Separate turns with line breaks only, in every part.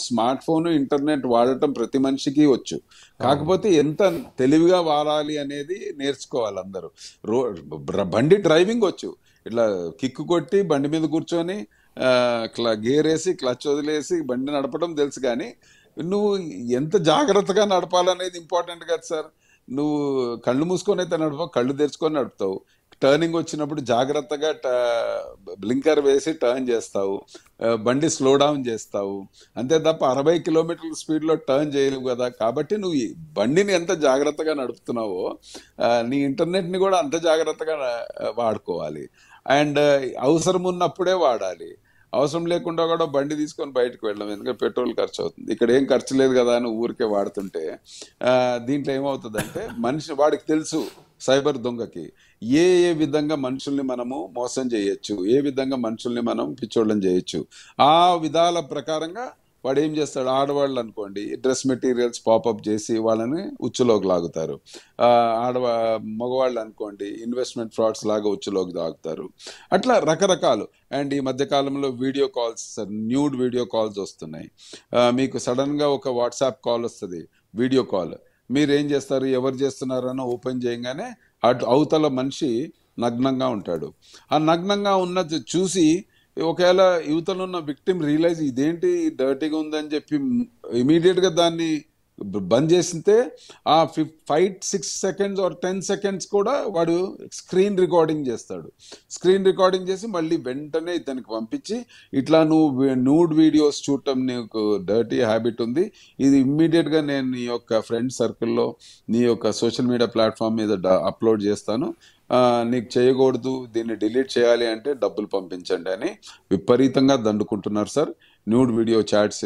Smart phone internet వాడటం ప్రతి మనిషికి వచ్చు కాకపోతే ఎంత తెలివిగా వాడాలి అనేది నేర్చుకోవాలి అందరూ రో బ్ర- బండి డ్రైవింగ్ వచ్చు ఇట్లా కిక్కు కొట్టి బండి మీద కూర్చొని ఆ, క్ల గేర్ వేసి క్లచ్ వదిలేసి బండి నడపడం తెలుసు కానీ నువ్వు ఎంత జాగ్రత్తగా నడపాలనేది ఇంపార్టెంట్ కదా సార్ నువ్వు కళ్ళు మూసుకొని అయితే నడపవు కళ్ళు తెరుచుకొని నడుపుతావు టర్నింగ్ వచ్చినప్పుడు జాగ్రత్తగా బ్లింకర్ వేసి టర్న్ చేస్తావు ఆ, బండి స్లో డౌన్ చేస్తావు అంతే తప్ప అరవై కిలోమీటర్ల స్పీడ్లో టర్న్ చేయలేవు కదా కాబట్టి నువ్వు ఈ బండిని ఎంత జాగ్రత్తగా నడుపుతున్నావో ఆ, నీ ఇంటర్నెట్ని కూడా అంత జాగ్రత్తగా ఆ, వాడుకోవాలి అండ్ అవసరం ఉన్నప్పుడే వాడాలి అవసరం లేకుండా కూడా బండి తీసుకొని బయటకు వెళ్ళడం ఎందుకంటే పెట్రోల్ ఖర్చు అవుతుంది ఇక్కడ ఏం ఖర్చు లేదు కదా అని ఊరికే వాడుతుంటే ఆ, దీంట్లో ఏమవుతుందంటే మనిషి వాడికి తెలుసు సైబర్ దొంగకి ఏ ఏ విధంగా మనుషుల్ని మనము మోసం చేయొచ్చు ఏ విధంగా మనుషుల్ని మనం పిచ్చోళ్ళని చేయొచ్చు ఆ విధాల ప్రకారంగా వాడు ఏం చేస్తాడు ఆడవాళ్ళు అనుకోండి డ్రెస్ మెటీరియల్స్ పాపప్ చేసి వాళ్ళని ఉచ్చులోకి లాగుతారు ఆ, ఆడవా మగవాళ్ళు అనుకోండి ఇన్వెస్ట్మెంట్ ఫ్రాడ్స్ లాగా ఉచ్చులోకి లాగుతారు అట్లా రకరకాలు అండ్ ఈ మధ్య కాలంలో video calls nude video calls వస్తున్నాయి ఆ, మీకు సడన్ గా ఒక వాట్సాప్ కాల్ వస్తుంది వీడియో కాల్ మీరు ఏం చేస్తారు ఎవరు చేస్తున్నారని ఓపెన్ చేయగానే అటు అవతల మనిషి నగ్నంగా ఉంటాడు ఆ నగ్నంగా ఉన్నది చూసి ఒకవేళ యువతలో ఉన్న విక్టిమ్ రియలైజ్ ఇదేంటి డర్టీగా ఉందని చెప్పి ఇమీడియట్ గా దాన్ని బ- బంద్ చేసితే ఆ five six seconds or ten seconds కూడా వాడు స్క్రీన్ రికార్డింగ్ చేస్తాడు స్క్రీన్ రికార్డింగ్ చేసి మళ్ళీ వెంటనే ఇతనికి పంపించి ఇట్లా నువ్వు నూడ్ వీడియోస్ చూడటం నీకు డర్టీ హ్యాబిట్ ఉంది ఇది ఇమ్మీడియట్ గా నేను నీ యొక్క ఫ్రెండ్ సర్కిల్లో నీ యొక్క సోషల్ మీడియా ప్లాట్ఫామ్ మీద అప్లోడ్ చేస్తాను ఆ, నీకు చేయకూడదు దీన్ని డిలీట్ చేయాలి అంటే డబ్బులు పంపించండి అని విపరీతంగా దండుకుంటున్నారు సార్ న్యూడ్ వీడియో చాట్స్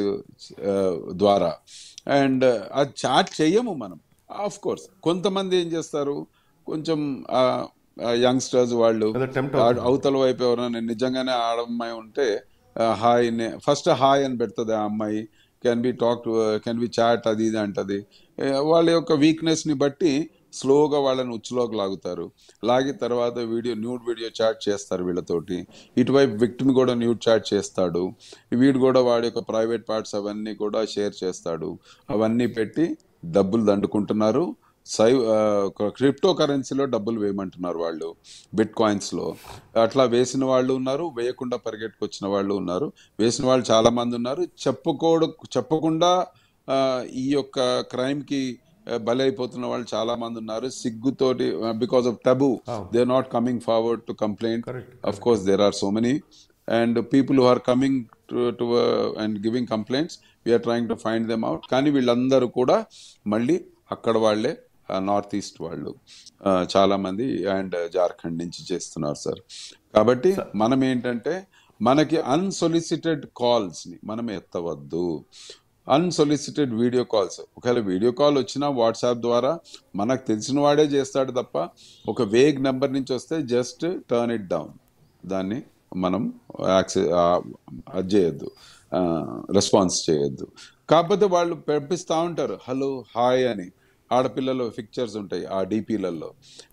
ద్వారా అండ్ ఆ చాట్ చేయము మనం ఆఫ్ కోర్స్ కొంతమంది ఏం చేస్తారు కొంచెం యంగ్స్టర్స్ వాళ్ళు
ఏదో tempt
ఆ- అవతల వైపు ఎవరైనా నిజంగానే ఆడమ్మాయి ఉంటే హాయ్ ఫస్ట్ హాయ్ అని పెడుతుంది ఆ అమ్మాయి can be talk can be chat అది ఇది అంటది ఏ, వాళ్ళ యొక్క వీక్నెస్ ని బట్టి స్లోగా వాళ్ళని ఉచ్చులోకి లాగుతారు లాగిన తర్వాత వీడియో న్యూడ్ వీడియో చాట్ చేస్తారు వీళ్ళతోటి ఇటువైపు విక్టిమ్ కూడా న్యూడ్ చాట్ చేస్తాడు వీడు కూడా వాడి యొక్క ప్రైవేట్ పార్ట్స్ అవన్నీ కూడా షేర్ చేస్తాడు అవన్నీ పెట్టి డబ్బులు దండుకుంటున్నారు సై క్రిప్టో కరెన్సీలో డబ్బులు వేయమంటున్నారు వాళ్ళు బిట్ కాయిన్స్ లో అట్లా వేసిన వాళ్ళు ఉన్నారు వేయకుండా పరిగెట్టుకొచ్చిన వాళ్ళు ఉన్నారు వేసిన వాళ్ళు చాలా మంది ఉన్నారు చెప్పుకోడు చెప్పకుండా ఆ, ఈ యొక్క క్రైమ్ కి ఆ, బలైపోతున్న వాళ్ళు చాలా మంది ఉన్నారు సిగ్గుతోటి because of taboo they are not coming forward to complaint
Correct,
of course there are so many and people who are coming to and giving complaints we're trying to find them out కానీ వీళ్ళందరూ కూడా మళ్ళీ అక్కడ వాళ్ళే north east వాళ్ళు ఆ, చాలా మంది అండ్ జార్ఖండ్ నుంచి చేస్తున్నారు సార్ కాబట్టి మనం ఏంటంటే మనకి అన్సొలిసిటెడ్ కాల్స్ ని మనం ఎత్తవద్దు అన్సొలిసిటెడ్ వీడియో కాల్స్ ఒకవేళ వీడియో కాల్ వచ్చినా వాట్సాప్ ద్వారా మనకు తెలిసిన వాడే చేస్తాడు తప్ప ఒక వేగ్ నెంబర్ నుంచి వస్తే జస్ట్ టర్న్ ఇట్ డౌన్ దాన్ని మనం యాక్సెస్ అది చేయొద్దు రెస్పాన్స్ చేయొద్దు కాకపోతే వాళ్ళు పంపిస్తూ ఉంటారు హలో హాయ్ అని ఆడపిల్లలు పిక్చర్స్ ఉంటాయి ఆ డిపిలలో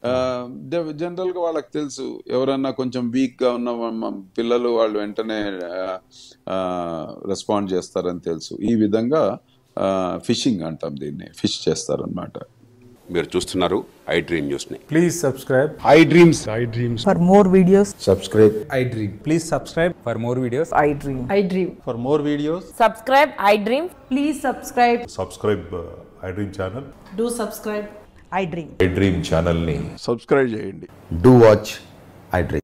జనరల్గా వాళ్ళకి తెలుసు ఎవరన్నా కొంచెం వీక్గా ఉన్న మ- మ- పిల్లలు వాళ్ళు వెంటనే రెస్పాండ్ చేస్తారని తెలుసు ఈ విధంగా ఫిషింగ్ అంటాం దీన్ని ఫిష్ చేస్తారనమాట
మీరు చూస్తున్నారు ఐ డ్రీమ్ న్యూస్ని
Please subscribe.
I dreams.
I dreams.
For more videos,
Subscribe.
I dream. Please subscribe for more videos.
I dream.
I dream.
For more videos,
Subscribe, I dream. Please subscribe.
Subscribe I dream channel
Do subscribe.
I dream.
I dream ఛానల్ని
subscribe చేయండి
Do watch I Dream.